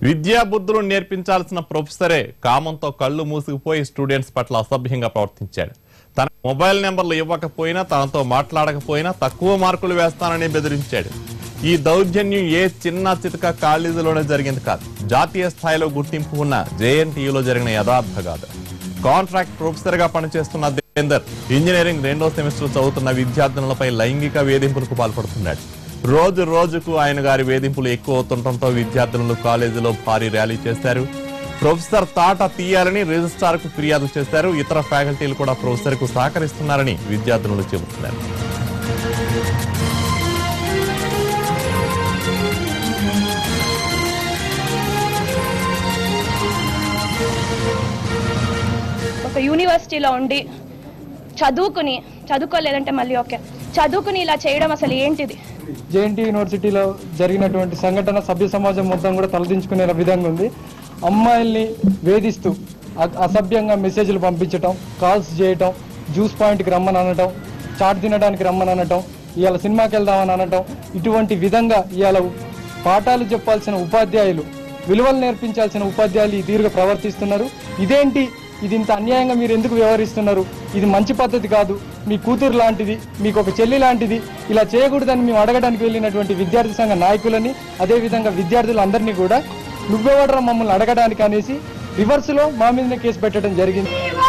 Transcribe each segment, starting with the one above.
విద్యా బుద్ధులు నేర్పించాల్సిన ప్రొఫెసరే కామంతో కళ్ళు మూసుకుపోయి స్టూడెంట్స్ పట్ల అసభ్యంగా ప్రవర్తించాడు తన మొబైల్ నెంబర్లు ఇవ్వకపోయినా తనతో మాట్లాడకపోయినా తక్కువ మార్కులు వేస్తానని బెదిరించాడు ఈ దౌర్జన్యం ఏ చిన్న చితక కాలేజీలోనే జరిగింది కాదు జాతీయ స్థాయిలో గుర్తింపు ఉన్న జేఎన్టీయూలో జరిగిన యథార్థగాథ కాంట్రాక్ట్ ప్రొఫెసర్ గా పనిచేస్తున్న దేవేందర్ ఇంజనీరింగ్ రెండో సెమిస్టర్ చదువుతున్న విద్యార్థినులపై లైంగిక వేధింపులకు పాల్పడుతున్నాడు రోజు రోజుకు ఆయన గారి వేధింపులు ఎక్కువ అవుతుండటంతో విద్యార్థినులు కాలేజీలో భారీ ర్యాలీ చేశారు ప్రొఫెసర్ తాట తీయాలని రిజిస్ట్రార్ కు ఫిర్యాదు చేశారు ఇతర ఫ్యాకల్టీలు కూడా ప్రొఫెసర్ కు సహకరిస్తున్నారని విద్యార్థినులు చెబుతున్నారు ఒక యూనివర్సిటీలో ఉండి చదువుకుని చదువుకోలేదంటే మళ్ళీ ఓకే చదువుకుని ఇలా చేయడం అసలు ఏంటిది జేఎన్టీ యూనివర్సిటీలో జరిగినటువంటి సంఘటన సభ్య సమాజం మొత్తం కూడా తలదించుకునే విధంగా ఉంది అమ్మాయిల్ని వేధిస్తూ అ- అసభ్యంగా మెసేజ్లు పంపించటం కాల్స్ చేయటం జ్యూస్ పాయింట్కి రమ్మని అనటం చాట్ తినడానికి రమ్మని అనటం ఇవాళ సినిమాకి వెళ్దామని అనటం ఇటువంటి విధంగా ఇవాళ పాఠాలు చెప్పాల్సిన ఉపాధ్యాయులు విలువలు నేర్పించాల్సిన ఉపాధ్యాయులు ఈ తీరుగా ప్రవర్తిస్తున్నారు ఇదేంటి ఇది ఇంత అన్యాయంగా మీరు ఎందుకు వ్యవహరిస్తున్నారు ఇది మంచి పద్ధతి కాదు మీ కూతురు లాంటిది మీకు ఒక చెల్లి లాంటిది ఇలా చేయకూడదని మేము అడగడానికి వెళ్ళినటువంటి విద్యార్థి సంఘ నాయకులని అదేవిధంగా విద్యార్థులందరినీ కూడా నువ్వెవడరా మమ్మల్ని అడగడానికి అనేసి రివర్స్లో మా మీదనే కేసు పెట్టడం జరిగింది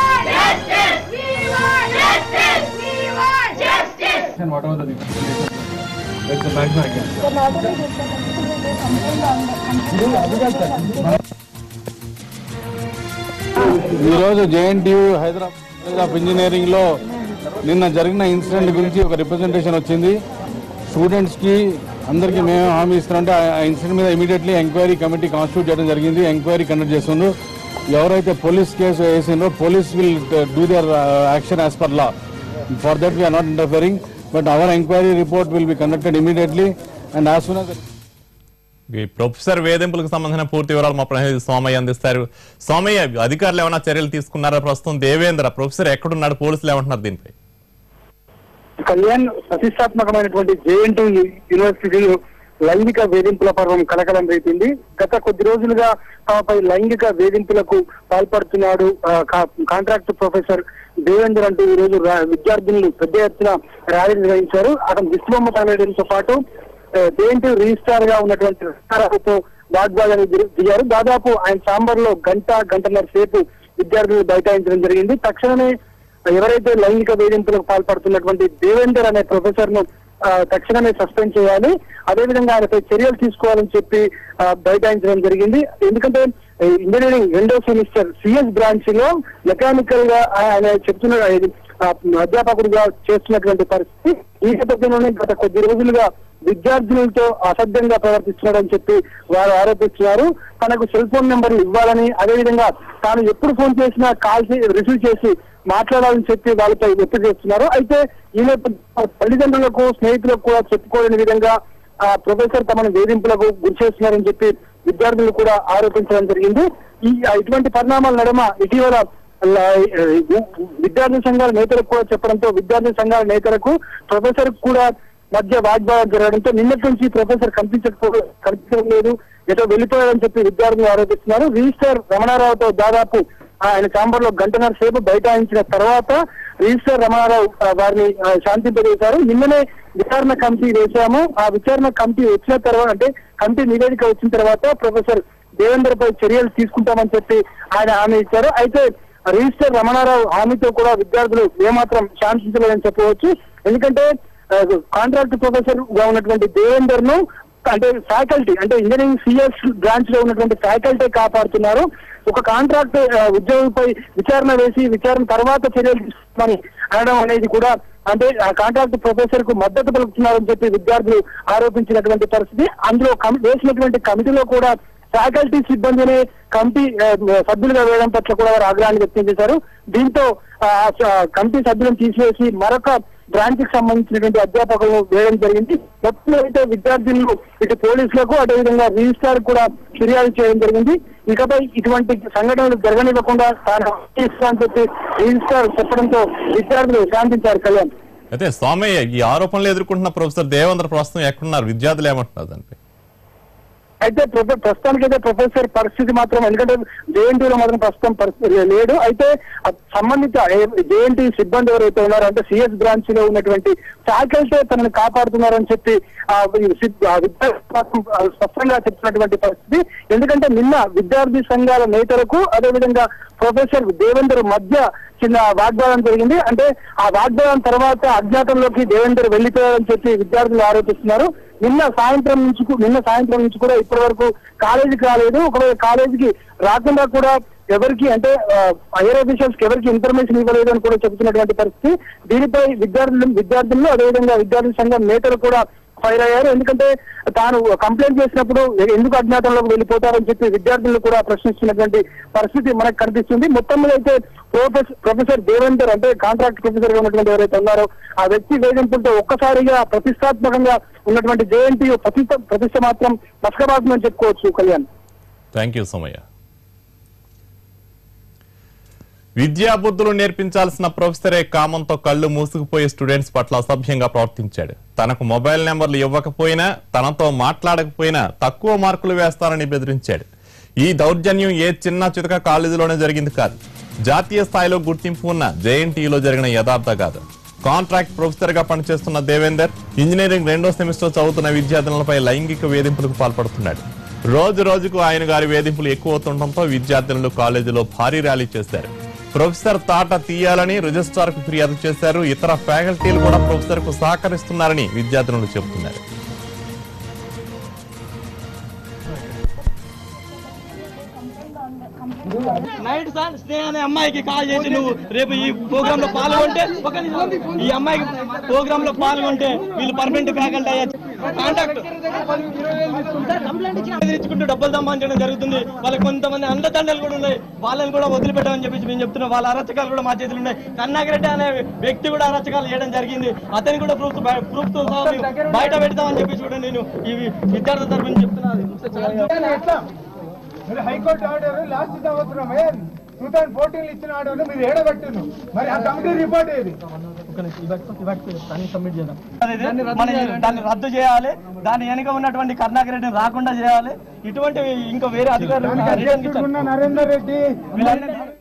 ఈరోజు జేఎన్టీయూ హైదరాబాద్ కాలేజ్ ఆఫ్ ఇంజనీరింగ్లో నిన్న జరిగిన ఇన్సిడెంట్ గురించి ఒక రిప్రజెంటేషన్ వచ్చింది స్టూడెంట్స్కి అందరికీ మేము హామీ ఇస్తున్నామంటే ఆ ఇన్సిడెంట్ మీద ఇమీడియట్లీ ఎంక్వైరీ కమిటీ కాన్స్టిట్యూట్ చేయడం జరిగింది ఎంక్వైరీ కండక్ట్ చేస్తుండ్రు ఎవరైతే పోలీస్ కేసు వేసిండ్రో police will do their action as per law for that we're not interfering but our enquiry report will be conducted immediately and as soon as ఈ professor వేధింపులకు సంబంధించిన పూర్తి వివరాలు మా ప్రతినిధి సోమయ్య అందిస్తారు సోమయ్య అధికారులు ఏమైనా చర్యలు తీసుకున్నారా ప్రస్తుతం దేవేంద్ర ప్రొఫెసర్ ఎక్కడున్నాడు పోలీసులు ఏమంటున్నారు దీనిపై కళ్యాణ్ ప్రతిష్టాత్మకమైనటువంటి జేఎన్టీ యూనివర్సిటీలో లైంగిక వేధింపుల పర్వం కలకలం రేపింది గత కొద్ది రోజులుగా తమపై లైంగిక వేధింపులకు పాల్పడుతున్నాడు ఆ, కా- కాంట్రాక్ట్ ప్రొఫెసర్ దేవేందర్ అంటూ ఈ రోజు రా- విద్యార్థులు పెద్ద ఎత్తున ర్యాలీ నిర్వహించారు అతను దిష్టిబొమ్మ తగలడంతో పాటు జేఎన్టీ రిజిస్ట్రార్ గా ఉన్నటువంటి రిజిస్ట్రార్తో వాగ్వాదానికి దిగి- దిగారు దాదాపు ఆయన చాంబర్ లో గంట గంటన్నర సేపు విద్యార్థులు బైఠాయించడం జరిగింది తక్షణమే ఎవరైతే లైంగిక వేధింపులకు పాల్పడుతున్నటువంటి దేవేందర్ అనే ప్రొఫెసర్ ను ఆ, తక్షణమే సస్పెండ్ చేయాలి అదేవిధంగా ఆయనపై చర్యలు తీసుకోవాలని చెప్పి ఆ, బైఠాయించడం జరిగింది ఎందుకంటే ఈ ఇంజనీరింగ్ రెండో సెమిస్టర్ సిఎస్ బ్రాంచ్ లో మెకానికల్ గా ఆయన చెప్తున్న ఇది, ఆ, అధ్యాపకుడిగా చేస్తున్నటువంటి పరిస్థితి ఈ నేపథ్యంలోనే గత కొద్ది రోజులుగా విద్యార్థులతో అసభ్యంగా ప్రవర్తిస్తున్నాడని చెప్పి వారు ఆరోపిస్తున్నారు తనకు సెల్ ఫోన్ నెంబర్లు ఇవ్వాలని అదేవిధంగా తాను ఎప్పుడు ఫోన్ చేసినా కాల్ రిసీవ్ చేసి మాట్లాడాలని చెప్పి వాళ్ళపై ఒత్తిడి చేస్తున్నారు అయితే ఈ నేపథ్యంలో తల్లిదండ్రులకు స్నేహితులకు కూడా చెప్పుకోలేని విధంగా ఆ ప్రొఫెసర్ తమను వేధింపులకు గురి చేస్తున్నారని చెప్పి విద్యార్థులు కూడా ఆరోపించడం జరిగింది ఈ ఇటువంటి పరిణామాల నడుమ ఇటీవల ల- విద్యార్థి సంఘాల నేతలకు కూడా చెప్పడంతో విద్యార్థి సంఘాల నేతలకు ప్రొఫెసర్ కూడా మధ్య వాగ్వాదం జరగడంతో నిన్నటి నుంచి ప్రొఫెసర్ కనిపించకపో కనిపించడం లేదు ఏదో వెళ్ళిపోయారని చెప్పి విద్యార్థులు ఆరోపిస్తున్నారు రిజిస్టర్ రమణారావుతో దాదాపు ఆయన చాంబర్ లో గంటన్నర సేపు బైఠాయించిన తర్వాత రిజిస్టర్ రమణారావు ఆ, వారిని ఆ, శాంతింపజేశారు నిన్ననే విచారణ కమిటీ వేశాము ఆ విచారణ కమిటీ వచ్చిన తర్వాత అంటే కమిటీ నివేదిక వచ్చిన తర్వాత ప్రొఫెసర్ దేవేందర్ పై చర్యలు తీసుకుంటామని చెప్పి ఆయన హామీ ఇచ్చారు అయితే రిజిస్టర్ రమణారావు హామీతో కూడా విద్యార్థులు ఏమాత్రం శాంతించలేదని చెప్పవచ్చు ఎందుకంటే ఆ, కాంట్రాక్ట్ ప్రొఫెసర్ గా ఉన్నటువంటి దేవేందర్ ను అంటే ఫ్యాకల్టీ అంటే ఇంజనీరింగ్ సిఎస్ బ్రాంచ్ లో ఉన్నటువంటి ఫ్యాకల్టీ కాపాడుతున్నారు ఒక కాంట్రాక్ట్ ఆ, ఉద్యోగిపై విచారణ వేసి విచారణ తర్వాత చర్యలు తీసుకోమని అనడం అనేది కూడా అంటే ఆ కాంట్రాక్ట్ ప్రొఫెసర్ కు మద్దతు పలుకుతున్నారని చెప్పి విద్యార్థులు ఆరోపించినటువంటి పరిస్థితి అందులో కమి- వేసినటువంటి కమిటీలో కూడా ఫ్యాకల్టీ సిబ్బందిని కమిటీ ఆ, సభ్యులుగా వేయడం పట్ల కూడా వారు ఆగ్రహాన్ని వ్యక్తం చేశారు దీంతో ఆ, ఆ, కమిటీ సభ్యులను తీసివేసి మరొక బ్రాంచ్ కి సంబంధించినటువంటి అధ్యాపకులను వేయడం జరిగింది మొత్తం అయితే విద్యార్థులు ఇటు పోలీసులకు అదేవిధంగా రిజిస్ట్రార్ కూడా ఫిర్యాదు చేయడం జరిగింది ఇకపై ఇటువంటి సంఘటనలు జరగనివ్వకుండా తాను చేస్తానని చెప్పి రిజిస్ట్రార్ చెప్పడంతో విద్యార్థులు శాంతించారు కళ్యాణ్ అయితే స్వామయ్య ఈ ఆరోపణలు ఎదుర్కొంటున్న ప్రొఫెసర్ దేవేంద్ర ప్రస్తుతం ఎక్కడున్నారు విద్యార్థులు ఏమంటున్నారు దానిపై అయితే ప్రొఫె- ప్రస్తుతానికైతే ప్రొఫెసర్ పరిస్థితి మాత్రం ఎందుకంటే జేఎన్టీ లో మాత్రం ప్రస్తుతం పరిస్థితి లేడు అయితే ఆ సంబంధిత జేఎన్టీ సిబ్బంది ఎవరైతే ఉన్నారో అంటే సిఎస్ బ్రాంచ్ లో ఉన్నటువంటి ఫ్యాకల్టీ తనని కాపాడుతున్నారని చెప్పి ఆ ఈ సిబ్- ఆ విద్యార్థి మాత్రం, ఆ, స్పష్టంగా చెప్తున్నటువంటి పరిస్థితి ఎందుకంటే నిన్న విద్యార్థి సంఘాల నేతలకు అదేవిధంగా ప్రొఫెసర్ దేవేందర్ మధ్య చిన్న వాగ్వాదం జరిగింది అంటే ఆ వాగ్వాదం తర్వాత అజ్ఞాతంలోకి దేవేందర్ వెళ్లిపోయారని చెప్పి విద్యార్థులు ఆరోపిస్తున్నారు నిన్న సాయంత్రం నుంచి కూ- నిన్న సాయంత్రం నుంచి కూడా ఇప్పటి వరకు కాలేజీకి రాలేదు ఒకవేళ కాలేజీకి రాకుండా కూడా ఎవరికి అంటే హైయర్ అఫీషియల్స్ కి ఎవరికి ఇన్ఫర్మేషన్ ఇవ్వలేదు అని కూడా చెబుతున్నటువంటి పరిస్థితి దీనిపై విద్యార్థులు విద్యార్థులు అదేవిధంగా విద్యార్థి సంఘం నేతలు కూడా ఫైర్ అయ్యారు ఎందుకంటే తాను కంప్లైంట్ చేసినప్పుడు ఎందుకు అజ్ఞాతంలోకి వెళ్ళిపోతారని చెప్పి విద్యార్థులు కూడా ప్రశ్నిస్తున్నటువంటి పరిస్థితి మనకు కనిపిస్తుంది మొత్తం మీద అయితే ప్రొఫెసర్ ప్రొఫెసర్ దేవేందర్ అంటే కాంట్రాక్ట్ ప్రొఫెసర్ గా ఉన్నటువంటి ఎవరైతే ఉన్నారో ఆ వ్యక్తి వేధింపులతో ఒక్కసారిగా ప్రతిష్టాత్మకంగా ఉన్నటువంటి జేఎన్టీ ప్రతిష్ట ప్రతిష్ట మాత్రం మస్కబాగుందని చెప్పుకోవచ్చు కళ్యాణ్ థ్యాంక్ యూ సోమయ్య విద్యా బుద్ధులు నేర్పించాల్సిన ప్రొఫెసరే కామంతో కళ్ళు మూసుకుపోయే స్టూడెంట్స్ పట్ల అసభ్యంగా ప్రవర్తించాడు తనకు మొబైల్ నెంబర్లు ఇవ్వకపోయినా తనతో మాట్లాడకపోయినా తక్కువ మార్కులు వేస్తానని బెదిరించాడు ఈ దౌర్జన్యం ఏ చిన్న చితక కాలేజీలోనే జరిగింది కాదు జాతీయ స్థాయిలో గుర్తింపు ఉన్న జేఎన్టీలో జరిగిన యథార్థ కాదు కాంట్రాక్ట్ ప్రొఫెసర్ గా పనిచేస్తున్న దేవేందర్ ఇంజనీరింగ్ రెండో సెమిస్టర్ చదువుతున్న విద్యార్థులపై లైంగిక వేధింపులకు పాల్పడుతున్నాడు రోజు రోజుకు ఆయన గారి వేధింపులు ఎక్కువ అవుతుండటంతో విద్యార్థినులు కాలేజీలో భారీ ర్యాలీ చేశారు ప్రొఫెసర్ తాట తీయాలని రిజిస్ట్రార్ కు ఫిర్యాదు చేశారు ఇతర ఫ్యాకల్టీలు కూడా ప్రొఫెసర్ కు సహకరిస్తున్నారని విద్యార్థినులు చెబుతున్నారు నైట్ సార్ స్నే అనే అమ్మాయికి కాల్ చేసి నువ్వు రేపు ఈ ప్రోగ్రామ్ లో పాల్గొంటే ఒక నిమిషం. ఈ అమ్మాయికి ప్రోగ్రామ్ లో పాల్గొంటే వీళ్ళు పర్మనెంట్ ఫ్యాకల్టీ అయ్యే కాంటాక్ట్ ఇచ్చుకుంటూ డబ్బులు సంపాదించడం జరుగుతుంది వాళ్ళకి కొంతమంది అండదండలు కూడా ఉన్నాయి వాళ్ళని కూడా వదిలిపెట్టమని చెప్పేసి మేము చెప్తున్నాం వాళ్ళ అరచకాలు కూడా మా చేతులు ఉన్నాయి కన్నాగిరెడ్డి అనే వ్యక్తి కూడా అరచకాలు చేయడం జరిగింది అతని కూడా ప్రూఫ్ ప్రూఫ్ తో సహా మేము బయట పెడతామని చెప్పి చూడండి నేను ఈ విద్యార్థుల తరఫున చెప్తున్నాను మరి హైకోర్టు ఆర్డర్ లాస్ట్ సంవత్సరమే టూ థౌసండ్ ఫోర్టీన్ ఇచ్చిన ఆర్డర్ మీరు ఏడబెట్టును మరి ఆ కమిటీ రిపోర్ట్ ఏది అదే మన దాన్ని రద్దు చేయాలి దాని వెనుక ఉన్నటువంటి కర్ణాకర్ రెడ్డిని రాకుండా చేయాలి ఇటువంటి ఇంకా వేరే అధికారులు దానికి అధ్యక్షుడు ఉన్న నరేందర్ రెడ్డి వీళ్ళందరినీ